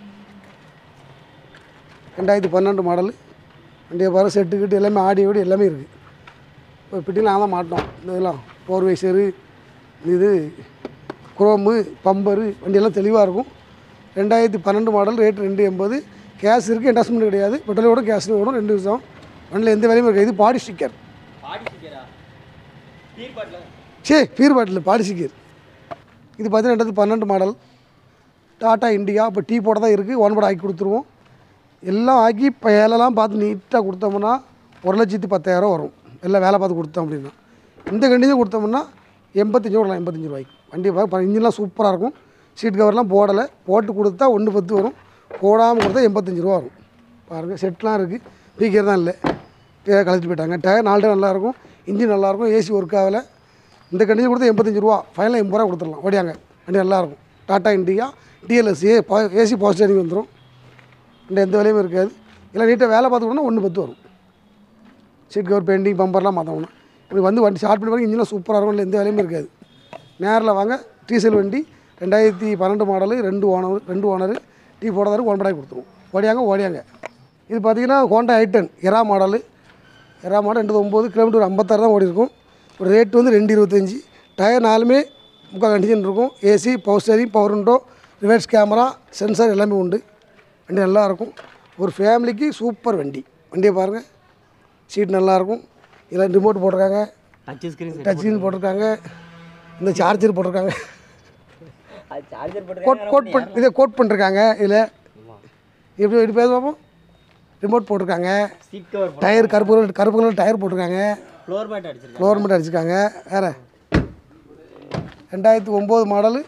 ரெண்டாயிரத்தி பன்னெண்டு மாடலு வண்டியை பாரு செட்டு கிட்டு எல்லாமே ஆடி ஓடி எல்லாமே இருக்குது இப்போ பிட்டிலாம் நாங்கள் தான் மாட்டோம் இந்த இதெல்லாம் ஃபோர் வைசரு இது குரோமு பம்பரு வண்டியெல்லாம் தெளிவாக இருக்கும் ரெண்டாயிரத்தி பன்னெண்டு மாடல் ரேட் ரெண்டு எண்பது கேஸ் இருக்குது இன்வெஸ்ட்மெண்ட் கிடையாது பெட்ரோலோட கேஸ் ஓடும் ரெண்டு விஷயம் வண்டியில் எந்த வேலையும் இருக்காது இது பாடி ஸ்டிக்கர் பாடி ஸ்டிக்கரா பீர் பாட்டில் சே பீர் பாட்டில் பாடி ஸ்டிக்கர் இது பார்த்தீங்கன்னா ரெண்டாயிரத்தி பன்னெண்டு மாடல் டாட்டா இண்டியா இப்போ டீ போட தான் இருக்குது ஒன் போட ஆக்கி கொடுத்துருவோம் எல்லாம் ஆக்கி இப்போ வேலைலாம் பார்த்து நீட்டாக கொடுத்தோம்னா ஒரு லட்சத்தி பத்தாயிரம் வரும் எல்லாம் வேலை பார்த்து கொடுத்தோம் அப்படின்னா இந்த கண்டிஷன் கொடுத்தோம்னா எண்பத்தஞ்சு வரலாம் எண்பத்தஞ்சு ரூபாய்க்கு வண்டி பார்க்க இன்ஜின்லாம் சூப்பராக இருக்கும் சீட் கவர்லாம் போடலை போட்டு கொடுத்தா ஒன்று பத்து வரும் போடாமல் கொடுத்தா எண்பத்தஞ்சு ரூபா வரும் பாருங்கள் செட்லாம் இருக்குது ஸ்பீக்கர் தான் இல்லை டயர் கழிச்சிட்டு போயிட்டாங்க டயர் நாலு டயர் நல்லாயிருக்கும் இன்ஜின் நல்லாயிருக்கும் ஏசி ஒர்க் ஆகலை இந்த கண்டிஷன் கொடுத்தா எண்பத்தஞ்சு ரூபா ஃபைனலாக எண்பது ரூபா கொடுத்துடலாம் ஓடியாங்க வண்டி நல்லாயிருக்கும் Tata India DLS A AC power steering வந்துடும் இந்த எந்த வேலையும் இருக்காது எல்லாம் நீட்டாக வேலை பார்த்துக்கணும்னா ஒன்று பத்து வரும் சீட் கவர் பெயிண்டிங் பம்பர்லாம் மாற்றணும் இப்படி வந்து வண்டி ஸ்டார்ட் பண்ணி பாருங்க இன்ஜின்லாம் சூப்பராக இருக்கும் இல்லை எந்த வேலையுமே இருக்காது நேரில் வாங்க டீசல் வண்டி ரெண்டாயிரத்தி பன்னெண்டு மாடலு ரெண்டு ஓனர் ரெண்டு ஓனர் டீ போடாதாரு ஒன்பதாயிரம் கொடுத்துருவோம் ஓடியாங்க ஓடியாங்க இது பார்த்தீங்கன்னா Honda i ten Era model Era model ரெண்டு ஒம்பது கிலோமீட்டர் ஒரு ஐம்பத்தாறு தான் ஓடி இருக்கும் ஒரு ரேட் வந்து ரெண்டு இருபத்தஞ்சி டயர் நாலுமே முக்கால் கண்டிஷன் இருக்கும் AC power steering power window reverse camera sensor எல்லாமே உண்டு வண்டி நல்லா இருக்கும் ஒரு ஃபேமிலிக்கு சூப்பர் வண்டி வண்டியை பாருங்கள் சீட் நல்லாயிருக்கும் இதில் ரிமோட் போட்டிருக்காங்க டச் ஸ்க்ரீன் டச் ஸ்க்ரீன் போட்டிருக்காங்க இந்த சார்ஜர் போட்டிருக்காங்க அது சார்ஜர் கோட் கோட் பண் இதை கோட் பண்ணிருக்காங்க இதில் எப்படி எப்படி பேச பார்ப்போம் ரிமோட் போட்டிருக்காங்க சீட் கவர் டயர் கருப்பு கலர் கருப்பு கலர் டயர் போட்டிருக்காங்க ஃப்ளோர் மேட் அடிச்சிருக்கேன் ஃப்ளோர் மட்டும் அடிச்சிருக்காங்க வேறு ரெண்டாயிரத்தி ஒம்பது மாடலு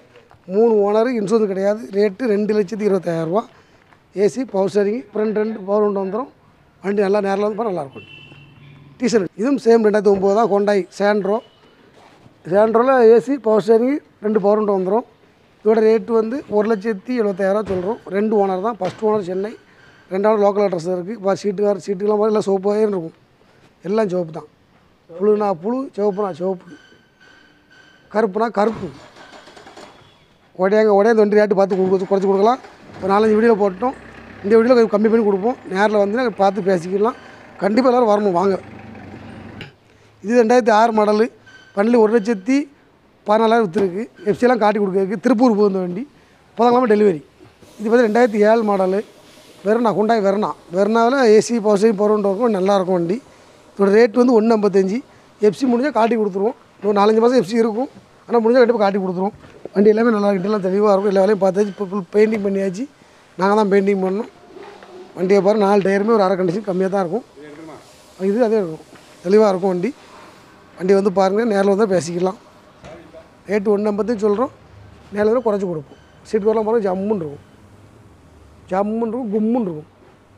மூணு ஓனர் இன்சூரன்ஸ் கிடையாது ரேட்டு ரெண்டு லட்சத்தி இருபத்தாயிரரூபா ஏசி பவர் ஸ்டேரிங் ஃப்ரண்ட் ரெண்டு பவர் ரெண்டு வந்துடும் வண்டி நல்லா நேரில் வந்து பாருங்க நல்லாயிருக்கும் டீசல் இதுவும் சேம் ரெண்டாயிரத்தி ஒம்பது தான் கொண்டாய் சேண்ட்ரோ சேண்ட்ரோவில் ஏசி பவர் ஸ்டேரிங் ரெண்டு பவர் ரெண்டு வந்துடும் இதோட ரேட்டு வந்து ஒரு லட்சத்தி எழுபத்தாயிரம் சொல்கிறோம் ரெண்டு ஓனர் தான் ஃபஸ்ட் ஓனர் சென்னை ரெண்டாவது லோக்கல் அட்ரஸ் இருக்குது இப்போ சீட்டுக்கார் சீட்டுக்கெல்லாம் மாதிரி எல்லாம் சோப்பாகவே இருக்கும் எல்லாம் சிவப்பு தான் புழுனா புழு சிவப்புனா சிவப்பு கருப்புனா கருப்பு உடையாங்க உடையாந்து வண்டி ரேட்டு பார்த்து கொடுக்க குறைச்சி கொடுக்கலாம் ஒரு நாலஞ்சு வீடியோவில் போட்டோம் இந்த வீடியோவில் கொஞ்சம் கம்மி பண்ணி கொடுப்போம் நேரில் வந்து பார்த்து பேசிக்கலாம் கண்டிப்பாக எல்லோரும் வரணும் வாங்க இது ரெண்டாயிரத்தி ஆறு மாடலு பண்ணி ஒரு லட்சத்தி பதினாலாயிரம் விற்றுருக்கு எஃப்சியெல்லாம் காட்டி கொடுக்குறதுக்கு திருப்பூர் போகுந்த வண்டி புதன்கிழமை டெலிவரி இது பார்த்து ரெண்டாயிரத்தி ஏழு மாடலு வெறுனா குண்டாய் வெறுனா வெறுனாவில் ஏசி பவர் சேவிங் பவர் இருக்கும் நல்லாயிருக்கும் வண்டி இதோட ரேட் வந்து ஒன்று ஐம்பத்தஞ்சு எஃப்சி முடிஞ்சால் காட்டி கொடுத்துருவோம் இன்னும் நாலஞ்சு மாதம் எஃப்சி இருக்கும் ஆனால் முடிஞ்சால் கண்டிப்பாக காட்டி கொடுத்துருவோம் வண்டி எல்லாமே நல்லா இருக்கு எல்லாம் தெளிவாக இருக்கும் எல்லா வேலையும் பார்த்தாச்சு இப்போ ஃபுல் பெயிண்டிங் பண்ணியாச்சு நாங்கள் தான் பெயிண்டிங் பண்ணோம் வண்டியை பாரு நாலு டயருமே ஒரு அரை கண்டிஷன் கம்மியாக தான் இருக்கும் இது அதே இருக்கும் தெளிவாக இருக்கும் வண்டி வண்டி வந்து பாருங்கள் நேரில் வந்தால் பேசிக்கலாம் ரேட்டு ஒன்று ஐம்பத்தையும் சொல்கிறோம் நேரில் வந்து குறைச்சி கொடுப்போம் சீட் வரலாம் பாருங்கள் ஜம்முன்னு இருக்கும் ஜம்முன்னு இருக்கும் கும்முன்னு இருக்கும்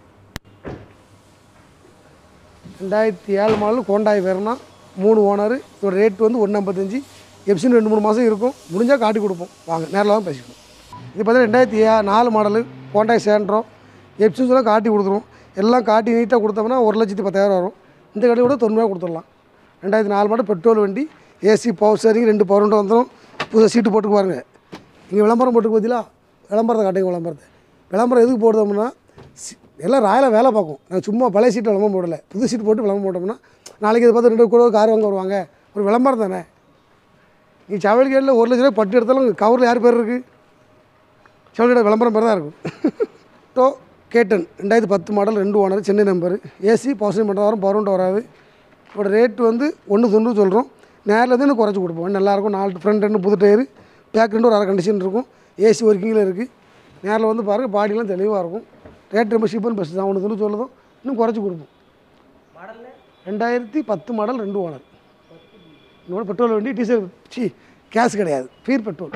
ரெண்டாயிரத்தி ஏழு மாடல் கோண்டாய் வேறுனா மூணு ஓனர் இதோட ரேட் வந்து ஒன்று ஐம்பத்தஞ்சு எப்சின் ரெண்டு மூணு மாதம் இருக்கும் முடிஞ்சால் காட்டி கொடுப்போம் வாங்க நேரில் தான் பேசிக்குவோம் இது பார்த்தீங்கன்னா ரெண்டாயிரத்தி ஏ நாலு மாடலு கோண்டாய் சேண்ட்ரோ எப்சின்ஸ்லாம் காட்டி கொடுத்துருவோம் எல்லாம் காட்டி நீட்டாக கொடுத்தோம்னா ஒரு லட்சத்தி பத்தாயிரம் வரும் இந்த கடையை கூட தொண்ணூறுவா கொடுத்துடலாம் ரெண்டாயிரத்தி நாலு மாடல் பெட்ரோல் வண்டி ஏசி பவர் ஸ்டேரிங் ரெண்டு பவர் ரெண்டு வந்துடும் புதுசாக சீட்டு போட்டுக்கு பாருங்க இங்கே விளம்பரம் போட்டுக்கு பார்த்தீங்களா விளம்பரத்தை காட்டுங்க விளம்பரத்தை விளம்பரம் எதுக்கு போடுறோம்னா சி- எல்லாம் ராயலாக வேலை பார்க்கும் நான் சும்மா பழைய சீட்டு விளம்பரம் போடலை புது சீட்டு போட்டு விளம்பரம் போட்டோம்னா நாளைக்கு இதை பார்த்து ரெண்டு கூட கார் வாங்க வருவாங்க ஒரு விளம்பரம் தானே நீ சவல்கேட்டில் ஒரு லட்ச ரூபாய் பட்டு எடுத்தாலும் கவரில் யார் பேர் இருக்குது சவல்கேட் விளம்பரம் பேர் தான் இருக்கும் டோ கேட்டன் ரெண்டாயிரத்தி பத்து மாடல் ரெண்டு owner Chennai number AC power மட்டும் வரும் பவர் வராது இதோட ரேட்டு வந்து ஒன்று தொண்ணூறு சொல்கிறோம் நேரில் வந்து இன்னும் குறைச்சி கொடுப்போம் நல்லாயிருக்கும் நாலு ஃப்ரண்ட் ரெண்டு புது டயரு பேக் ரெண்டு ஒரு அரை கண்டிஷன் இருக்கும் ஏசி ஒர்க்கிங்கில் இருக்குது நேரில் வந்து பாருங்கள் பாடிலாம் தெளிவாக இருக்கும் ரேட் ரொம்ப சீப்பன் பெஸ்ட் தான் ஒன்று தொண்ணூறு சொல்லுதும் இன்னும் குறைச்சி கொடுப்போம் ரெண்டாயிரத்தி பத்து மாடல் ரெண்டு ஓனர் இன்னொரு பெட்ரோல் வண்டி டீசல் சி கேஸ் கிடையாது ஃபீர் பெட்ரோல்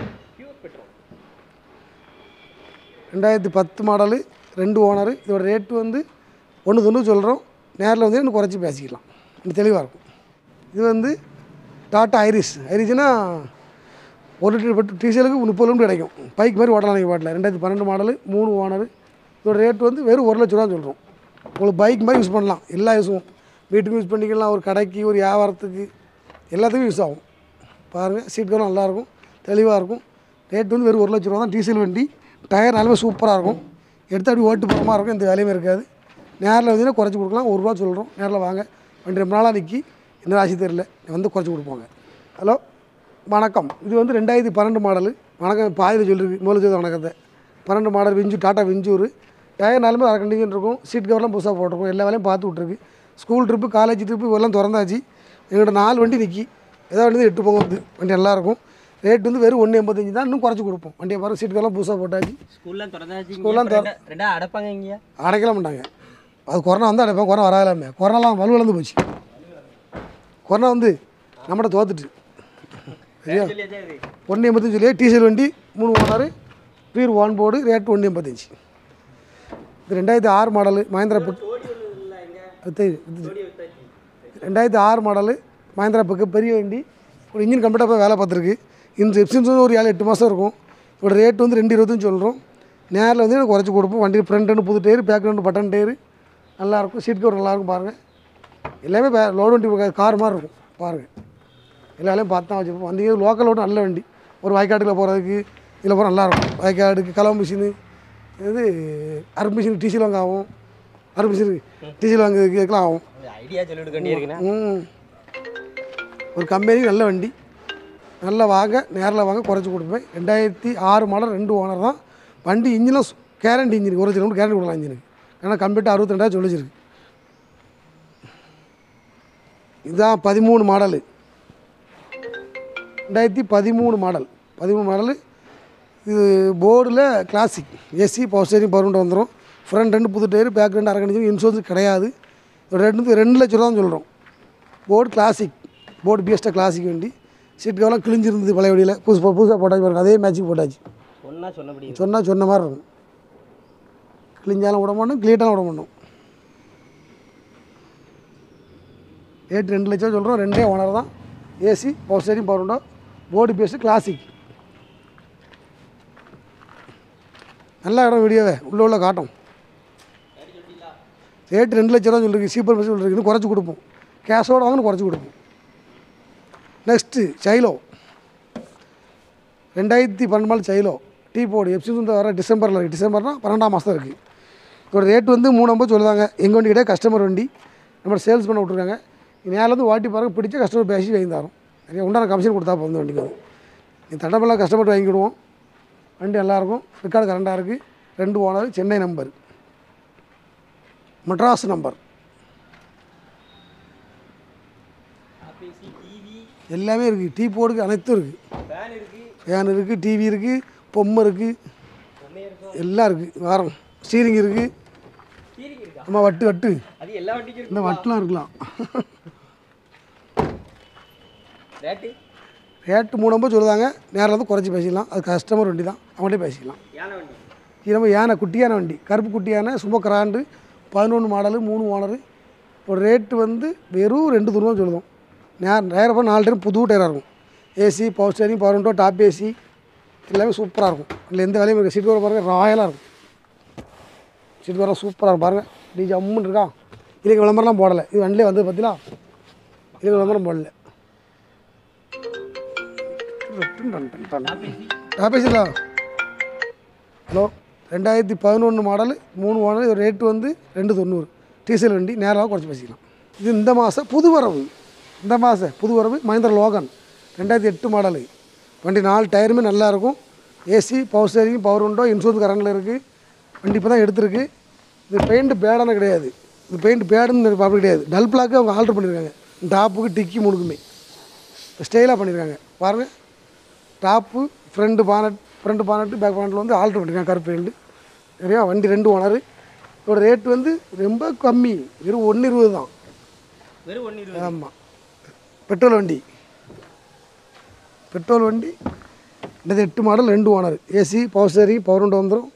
ரெண்டாயிரத்தி பத்து மாடலு ரெண்டு ஓனரு இதோட ரேட்டு வந்து ஒன்று தொண்ணூறு சொல்கிறோம் நேரில் வந்து இன்னும் குறைச்சி பேசிக்கலாம் இன்னும் தெளிவாக இருக்கும் இது வந்து டாட்டா ஐரிஸ் ஐரிஸ்னா ஒரு லிட்டர் பெட்ரோல் டீசலுக்கு முப்பது கிலோமீட்டர் கிடைக்கும் பைக் மாதிரி ஓட்டலாம் நீங்கள் பாட்டில் ரெண்டாயிரத்தி பன்னெண்டு மாடலு மூணு ஓனரு இதோட ரேட் வந்து வெறும் ஒரு லட்ச ரூபா சொல்கிறோம் உங்களுக்கு பைக் மாதிரி யூஸ் பண்ணலாம் எல்லா யூஸும் வீட்டுக்கும் யூஸ் பண்ணிக்கலாம் ஒரு கடைக்கு ஒரு வியாபாரத்துக்கு எல்லாத்துக்கும் யூஸ் ஆகும் பாருங்கள் சீட் கவரும் நல்லாயிருக்கும் தெளிவாக இருக்கும் ரேட் வந்து வெறும் ஒரு லட்ச ரூபா தான் டீசல் வண்டி டயர் நிலமே சூப்பராக இருக்கும் எடுத்து அப்படி ஓட்டு போகிற மாதிரி இருக்கும் எந்த வேலையுமே இருக்காது நேரில் வந்தீங்கன்னா குறைச்சி கொடுக்கலாம் ஒரு ரூபா சொல்கிறோம் நேரில் வாங்க வண்டி ரொம்ப நாளாக நிற்கி என்ன ராசி தெரியல வந்து குறைச்சி கொடுப்போங்க ஹலோ வணக்கம் இது வந்து ரெண்டாயிரத்தி பன்னெண்டு மாடலு வணக்கம் பாதியில் சொல்லியிருக்கு முதல்ல சொல்லி வணக்கத்தை பன்னெண்டு model Winger Tata Winger tyre நாலுமே அரை கண்டிஷன் இருக்கும் சீட் கவர்லாம் புதுசாக போட்டிருக்கும் எல்லா வேலையும் பார்த்து விட்ருக்கு ஸ்கூல் ட்ரிப்பு காலேஜ் ட்ரிப்பு இதெல்லாம் திறந்தாச்சு எங்கள்கிட்ட நாலு வண்டி நிற்கி ஏதாவது வண்டி எட்டு போங்க வந்து வண்டி நல்லாயிருக்கும் ரேட் வந்து வெறும் ஒன்று எண்பத்தஞ்சு தான் இன்னும் குறைச்சி கொடுப்போம் வண்டியை பாருங்க சீட் கவர்லாம் புதுசாக போட்டாச்சு ஸ்கூல்லாம் திறந்தாச்சு ஸ்கூல்லாம் திற- ரெண்டா அடைப்பாங்க இங்கேயா அடைக்கலாம் மாட்டாங்க அது கொரோனா வந்து அடைப்போம் கொரோனா வராதலாமே கொரோனாலாம் வலுவிழந்து போச்சு கொரோனா வந்து நம்மகிட்ட தோத்துட்டு சரியா ஒன்று எண்பத்தஞ்சு சொல்லியே டீசல் வண்டி மூணு ஓனர் பீர் ஒன் போர்டு ரேட் ஒன்று எண்பத்தஞ்சு இது ரெண்டாயிரத்தி ஆறு மாடலு மகேந்திரா பிக் அது தெரியுது, இது ரெண்டாயிரத்தி ஆறு மாடலு மகேந்திரா பிக்கு பெரிய வண்டி ஒரு இன்ஜின் கம்ப்ளீட்டாக வேலை பார்த்துருக்கு இந்த எப்சின்ஸ் வந்து ஒரு ஏழு எட்டு மாதம் இருக்கும் இதோட ரேட் வந்து ரெண்டு இருபதுன்னு சொல்கிறோம் நேரில் வந்து எனக்கு குறைச்சி கொடுப்போம் வண்டி ஃப்ரண்ட் ரெண்டு புது டயர் பேக் ரெண்டு பட்டன் டயரு நல்லாயிருக்கும் சீட் கவர் நல்லாயிருக்கும் பாருங்கள் எல்லாமே வே லோடு வண்டி கார் மாதிரி இருக்கும் பாருங்கள் எல்லா வேலையும் பார்த்து தான் வச்சுருப்போம் வந்தீங்க லோக்கல் ஓட்டு நல்ல வண்டி ஒரு வயக்காட்டுக்குள்ள போகிறதுக்கு இதில் போகிற நல்லாயிருக்கும் வயக்காடுக்கு கலவு மிஷினு இது அறுப்பு மிஷின் டீசல் வாங்க ஆகும் அறுப்பு மிஷின் டீசல் வாங்குறதுக்கு இதுக்கெல்லாம் ஆகும் ஐடியா சொல்லிட்டு வேண்டி இருக்குண்ணா ம் ஒரு கம்பெனி நல்ல வண்டி நல்லா வாங்க நேரில் வாங்க குறைச்சி கொடுப்பேன் ரெண்டாயிரத்தி ஆறு மாடல் ரெண்டு ஓனர் தான் வண்டி இன்ஜினும் கேரண்டி இன்ஜின் ஒரு லட்சம் கேரண்டி கொடுக்கலாம் இன்ஜினுக்கு ஏன்னா கம்ப்யூட்டர் அறுபத்தி ரெண்டாயிரம் சொல்லிச்சிருக்கு இதுதான் பதிமூணு மாடலு ரெண்டாயிரத்தி பதிமூணு மாடல் பதிமூணு மாடலு இது போர்டில் classic AC power steering power வந்துடும் ஃப்ரண்ட் ரெண்டு புது டயர் பேக் ரெண்டு அரை கண்டிச்சு இன்சூரன்ஸ் கிடையாது இதோட ரெண்டு ரெண்டு லட்ச ரூபா தான் சொல்கிறோம் Ford classic Ford Fiesta classic வண்டி சீட் கவர்லாம் கிழிஞ்சிருந்தது பழைய வழியில் புதுசு புதுசாக போட்டாச்சு பாருங்க அதே மேட்ச்சுக்கு போட்டாச்சு சொன்னா சொன்னபடி சொன்னால் சொன்ன மாதிரி இருக்கும் கிழிஞ்சாலும் விட மாட்டோம் கிளியட்டாலும் விட மாட்டோம் ரேட் ரெண்டு லட்சம் சொல்கிறோம் ரெண்டே ஓனர் தான் ஏசி பவர் ஸ்டேரிங் பவர் உண்டோ போர்டு பேஸ்ட் கிளாசிக் நல்ல இடம் வீடியோவே உள்ள உள்ள காட்டும் ரேட் ரெண்டு லட்ச ரூபா சொல்லிருக்கு சீப்பர் பஸ் சொல்லிருக்கு இன்னும் குறைச்சி கொடுப்போம் கேஷோட வாங்கணும் குறைச்சி கொடுப்போம் நெக்ஸ்ட்டு சைலோ ரெண்டாயிரத்தி பன்னெண்டு model Xylo T board FC வந்து வர டிசம்பரில் இருக்குது டிசம்பர்னால் பன்னெண்டாம் மாதம் இருக்குது இதோட ரேட் வந்து மூணு ஐம்பது சொல்லுதாங்க எங்கள் வண்டி கிட்டே கஸ்டமர் வண்டி நம்ம சேல்ஸ் பண்ண விட்ருக்காங்க நேரிலேருந்து வாட்டி பாருங்க பிடிச்ச கஸ்டமர் பேசி வாங்கி தரோம் நிறைய உண்டான கமிஷன் கொடுத்தா போதும் வண்டிக்கு வந்து நீ தண்டமெல்லாம் கஸ்டமர் வாங்கிடுவோம் வண்டி நல்லாயிருக்கும் ரெக்கார்டு கரண்டாக இருக்குது ரெண்டு owner Chennai number Madras number எல்லாமே இருக்குது டீ போர்டுக்கு அனைத்தும் இருக்குது ஃபேன் இருக்கு ஃபேன் இருக்குது டிவி இருக்குது பொம்மை இருக்குது எல்லாம் இருக்குது வாரம் ஸ்டீரிங் இருக்குது கீரிங் இருக்கா நம்ம வட்டு வட்டு அது எல்லா வண்டிக்கும் இருக்கு இந்த வட்டுலாம் இருக்கலாம் ரேட்டு ரேட்டு மூணு ஐம்பது சொல்லுதாங்க நேரில் வந்து குறைச்சி பேசிக்கலாம் அது கஸ்டமர் வண்டி தான் அவங்கள்ட்டே பேசிக்கலாம் யானை வண்டி இது நம்ம யானை குட்டியான வண்டி கருப்பு குட்டியான சும்மா கிராண்டு பதினொன்று மாடலு மூணு ஓனரு ஒரு ரேட்டு வந்து வெறும் ரெண்டு துருவம் சொல்லுவோம் நே நேரம் போய் நாலு டைம் புது டயராக இருக்கும் AC power steering power window top AC எல்லாமே சூப்பராக இருக்கும் இல்லை எந்த வேலையும் இருக்குது சீட் கவர் பாருங்கள் ராயலாக இருக்கும் சீட் கவர் சூப்பராக இருக்கும் பாருங்கள் டிஜி அம்முன்னு இருக்கா இதுக்கு விளம்பரம்லாம் போடலை இது வண்டிலே வந்து பார்த்தீங்களா இதுக்கு விளம்பரம் போடல டாப் ஏசிங்களா ஹலோ ரெண்டாயிரத்தி பதினொன்று மாடல் மூணு ஓனர் இது ரேட்டு வந்து ரெண்டு தொண்ணூறு டீசல் வண்டி நேராக குறைச்சி பேசிக்கலாம் இது இந்த மாதம் புது வரவு இந்த மாதம் புது வரவு மஹிந்திர லோகன் ரெண்டாயிரத்தி எட்டு மாடலு வண்டி நாலு டயருமே நல்லா இருக்கும் ஏசி பவர் ஸ்டேரிங் பவர் உண்டோ இன்சூரன்ஸ் கரண்டில் இருக்குது வண்டி இப்போ தான் எடுத்திருக்கு இது பெயிண்ட் பேடான கிடையாது இது பெயிண்ட் பேடுன்னு ப்ராப்ளம் கிடையாது டல் பிளாக்கு அவங்க ஆல்ட்ரு பண்ணியிருக்காங்க டாப்புக்கு டிக்கி முழுக்குமே ஸ்டைலாக பண்ணியிருக்காங்க பாருங்கள் top front bonnet front bonnet back பானட்டில் வந்து ஆல்ட்ரு பண்ணியிருக்காங்க கருப்பு பெயிண்ட் சரியா வண்டி ரெண்டு ஓனர் இதோட ரேட் வந்து ரொம்ப கம்மி வெறும் ஒன்று இருபது தான் வெறும் ஒன்று இருபது ஆமாம் பெட்ரோல் வண்டி பெட்ரோல் வண்டி இந்த எட்டு மாடல் ரெண்டு owner AC power steering power window வந்துடும்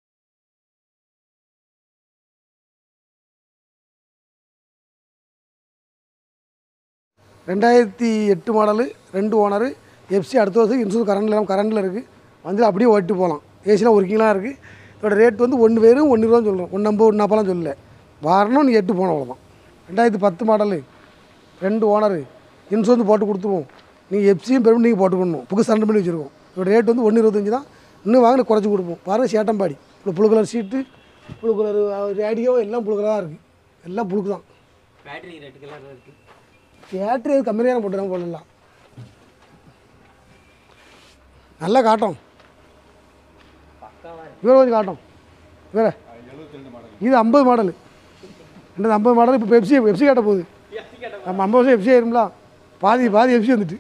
ரெண்டாயிரத்தி எட்டு மாடலு ரெண்டு ஓனரு எஃப்சி அடுத்த வருஷம் இன்சூரன்ஸ் கரண்டில் கரண்டில் இருக்குது வந்து அப்படியே ஓட்டு போகலாம் ஏசிலாம் ஒர்க்கிங்லாம் இருக்குது இதோட ரேட் வந்து ஒன்று வெறும் ஒன்று ரூபா சொல்கிறோம் ஒன்று ஐம்பது ஒன்று நாற்பலாம் சொல்லல வரணும் நீ எட்டு போகணும் அவ்வளோதான் ரெண்டாயிரத்தி பத்து மாடலு ரெண்டு ஓனரு இன்சூரன்ஸ் போட்டு கொடுத்துருவோம் நீங்கள் எஃப்சியும் பெரும் நீங்கள் போட்டுக்கணும் புக்கு சரண்டு பண்ணி வச்சுருக்கோம் இதோட ரேட் வந்து ஒன்று இருபத்தஞ்சி தான் இன்னும் வாங்கின குறைச்சி கொடுப்போம் பாருங்கள் சேட்டம்பாடி இப்போ புழு கலர் சீட்டு புழு கலர் ரேடியோ எல்லாம் புழு கலராக இருக்குது எல்லாம் புழுக்கு தான் பேட்டரி ரெட் கலர் இருக்குது பேட்டரி அது கம்மியான போட்டுதான் போடலாம் நல்லா காட்டும் இவரை கொஞ்சம் காட்டும் வேற இது ஐம்பது மாடலு ரெண்டு ஐம்பது மாடல் இப்போ பெப்சி பெப்சி காட்ட போகுது நம்ம ஐம்பது வருஷம் எஃப்சி ஆயிரும்ல பாதி பாதி எஃப்சி வந்துட்டு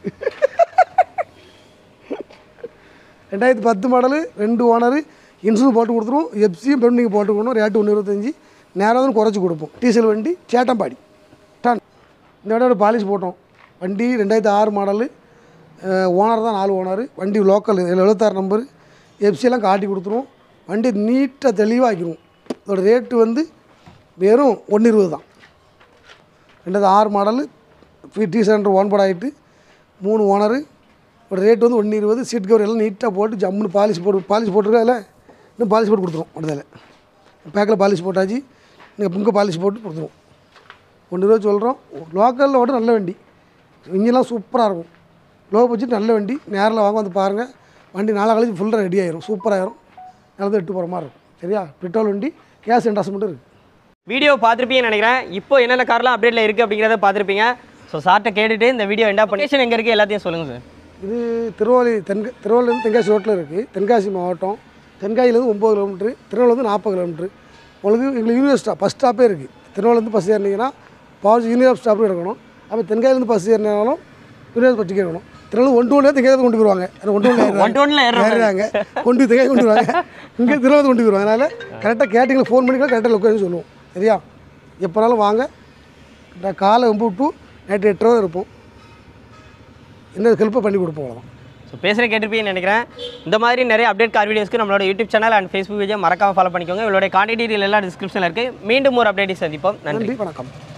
ரெண்டாயிரத்தி பத்து மாடலு ரெண்டு ஓனரு இன்சூரன்ஸ் போட்டு கொடுத்துருவோம் எஃப்சியும் பெரும் நீங்கள் போட்டுக்கணும் ரேட்டு ஒன்று இருபத்தஞ்சி நேரம் வந்து குறைச்சி கொடுப்போம் டீசல் வண்டி சேட்டம்பாடி டன் இந்த விட பாலிஷ் போட்டோம் வண்டி ரெண்டாயிரத்தி ஆறு மாடலு ஓனர் தான் நாலு ஓனர் வண்டி லோக்கல் எழுபத்தாறு நம்பர் எஃப்சியெல்லாம் காட்டி கொடுத்துருவோம் வண்டி நீட்டாக தெளிவாக ஆக்கிடுவோம் இதோட ரேட்டு வந்து வெறும் ஒன்று இருபது தான் ரெண்டாவது ஆறு model T centre one board ஆகிட்டு மூணு ஓனரு ஒரு ரேட் வந்து ஒன்று இருபது சீட் கவர் எல்லாம் நீட்டாக போட்டு ஜம்முன்னு பாலிஷ் போட்டு பாலிஷ் போட்டிருக்கா இன்னும் பாலிஷ் போட்டு கொடுத்துருவோம் அடுத்ததில் பேக்கில் பாலிஷ் போட்டாச்சு நீங்கள் இங்கே பாலிஷ் போட்டு கொடுத்துருவோம் ஒன்று ரூபா சொல்கிறோம் லோக்கலில் ஓட்ட நல்ல வண்டி இன்ஜின்லாம் சூப்பராக இருக்கும் லோ பட்ஜெட் நல்ல வண்டி நேரில் வாங்க வந்து பாருங்கள் வண்டி நாளை கழிச்சு ஃபுல்லாக ரெடி ஆயிரும் சூப்பராகிரும் நல்லது எட்டு போகிற மாதிரி இருக்கும் சரியா பெட்ரோல் வண்டி கேஸ் இன்ட்ரெஸ்ட்மெண்ட்டும் இருக்குது வீடியோ பார்த்துருப்பீங்கன்னு நினைக்கிறேன் இப்போ என்னென்ன கார்லாம் அப்டேட்டில் இருக்குது அப்படிங்கிறத பார்த்துருப்பீங்க ஸோ சார்ட்ட கேட்டுட்டு இந்த வீடியோ என்ன பண்ணேஷன் எங்கே இருக்குது எல்லாத்தையும் சொல்லுங்கள் சார் இது திருவாலி தென்க திருவாரூர்லேருந்து தென்காசி ரோட்டில் இருக்குது தென்காசி மாவட்டம் தென்காசிலேருந்து ஒம்பது கிலோமீட்ரு திருநெல்வேலிருந்து நாற்பது கிலோமீட்ரு உங்களுக்கு எங்களுக்கு யூனிவர்ஸ் ஸ்டாப் பஸ் ஸ்டாப்பே இருக்குது திருநெல்வேலிருந்து பஸ் ஏறினீங்கன்னா பாவச்சி யூனிவர்ஸ் ஸ்டாப்பில் இருக்கணும் அப்போ தென்காசிலேருந்து பஸ் ஏறினாலும் யூனிவர்ஸ் பஸ் டிக்கெட் இருக்கணும் திருநெல்வேலி ஒன்று ஒன்றே தென்காசி கொண்டு போயிடுவாங்க ஏன்னா ஒன்று ஒன்று ஒன் டோனில் ஏறுற மாதிரி. ஏறுறாங்க கொண்டு போய் தென்காசி கொண்டு வருவாங்க இங்கே திருநெல்வேலி கொண்டு போயிடுவாங்க அதனால் கரெக்டாக கேட்டிங்களை ஃபோன் பண்ணிக்கலாம் கரெக்டாக லொக்கேஷன் சொல்லுவோம் சரியா எப்போனாலும் வாங்க நான் காலை ஒம்பது டு நைட்டு எட்டு ரூபா இருப்போம் என்ன ஹெல்ப்பை பண்ணி கொடுப்போம் அவ்வளோதான் ஸோ பேசுகிற கேட்டிருப்பீங்கன்னு நினைக்கிறேன் இந்த மாதிரி நிறைய அப்டேட் கார் வீடியோஸ்க்கு நம்மளோட யூடியூப் சேனல் அண்ட் ஃபேஸ்புக் பேஜை மறக்காம ஃபாலோ பண்ணிக்கோங்க இவளுடைய கான்டாக்ட் டீட்டெயில் எல்லாம் டிஸ்கிரிப்ஷனில் இருக்குது மீண்டும் ஒரு அப்டேட்டை சந்திப்போம் நன்றி நன்றி வணக்கம்